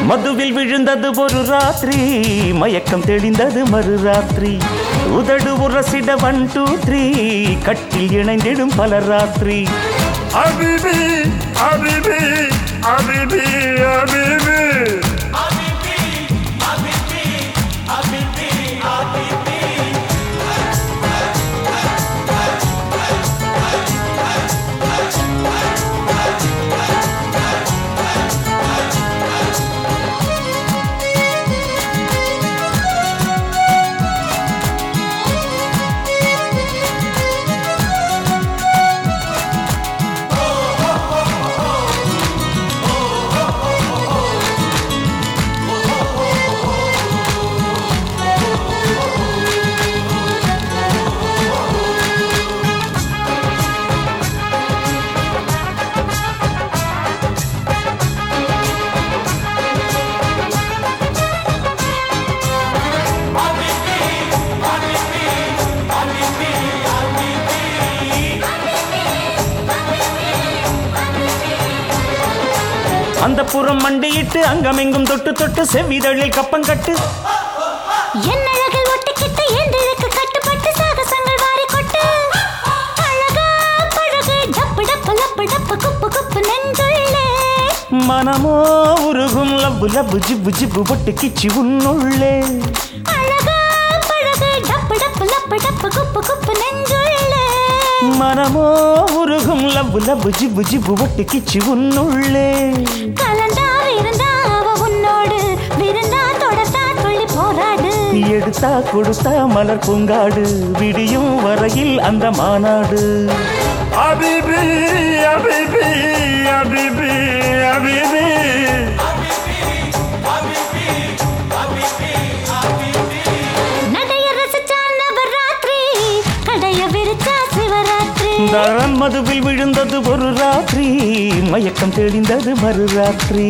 மதுவில் விழுந்தது ஒரு ராத்திரி மயக்கம் தெளிந்தது மறு ராத்திரி உதடு உரசிட ஒன் டூ த்ரீ கட்டில் இணைந்திடும் பல ராத்திரி அபிபி அபிபி அபிபி அபிபி அந்த புறம் மண்டியிட்டு அங்கமெங்கும் தொட்டு தொட்டு செவ்விதழில் கப்பங்கட்டு என் அழகில் ஒட்டிக்கிட்டு எந்திருக்கு கட்டுப்பட்டு சாகசங்கள் வாரி கொட்டு அழகா பழகு டப்பு டப்பு லப்பு டப்பு குப்பு குப்பு நெஞ்சுள்ளே மனமோ உருகும் லவ்வு லவ்வு ஜிப்பு ஜிப்பு பொட்டு கிச்சி உன்னுள்ளே அழகா பழகு டப்பு டப்பு லப்பு டப்பு குப்பு குப்பு நெஞ்சுள்ளே மனமோ உருகும் லவ்வு லவ்வு ஜிப்பு ஜிப்பு பொட்டு கிச்சி உன்னுள்ளே கலந்தா இருந்தா அவ உன்னோடு விருந்தா தொடர்ந்தா துள்ளி போராடு எடுத்தா கொடுத்தா மலர் பூங்காடு விடியும் வரையில் அந்த மாநாடு அபிபி அபிபி அபிபி அபிபி நடைய ரசிச்சா நவராத்திரி கடைய விரிச்சா சிவராத்திரி தரன் மதுவில் விழுந்தது ஒரு ராத்திரி மயக்கம் தெளிந்தது மறு ராத்திரி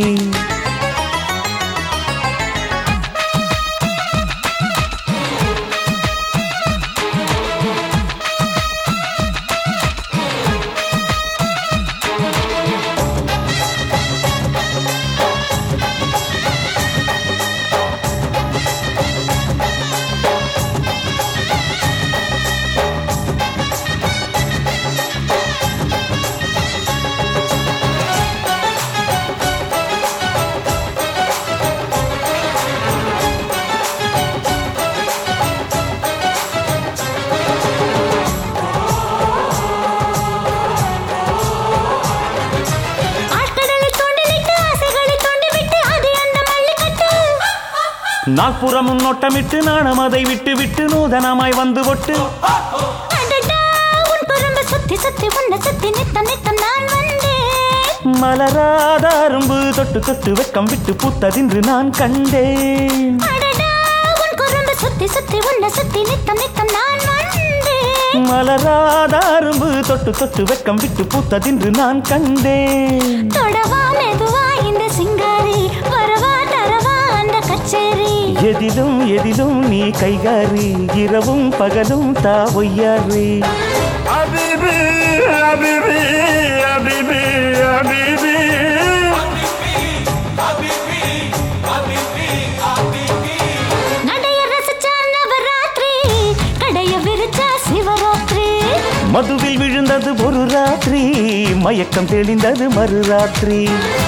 ஆழ்கடலை தோண்டிலிட்டு ஆசைகளை தோண்டிவிட்டு அது அந்த மல்லிக்கட்டு நாற்புறமும் நோட்டமிட்டு நாணம் அதை விட்டு விட்டு நூதனமாய் வந்து ஒட்டு அடடா, உன் குறும்பு சுத்தி சுத்தி உன்னை சுத்தி நித்தம் நித்தம் நான் வந்தேன் மலராத அரும்பு தொட்டு தொட்டு வெக்கம் விட்டு பூத்ததின்று நான் கண்டேன் அடடா, உன் குறும்பு சுத்தி சுத்தி உன்னை சுத்தி நித்தம் நித்தம் நான் வந்தேன் மலராத அரும்பு தொட்டு தொட்டு வெக்கம் விட்டு பூத்ததின்று நான் கண்டேன் தொடவா மெதுவா இந்த சிங்காரி வரவா தரவா அந்த கச்சேரி எதிலும் எதிலும் நீ கைகாரி இரவும் பகலும் தா ஒய்யாரி அபிபி அபிபி அபிபி அபிபி நடைய ரசிச்சா நவராத்திரி கடைய விரிச்சா சிவராத்திரி மதுவில் விழுந்தது ஒரு ராத்திரி மயக்கம் தெளிந்தது மறு ராத்திரி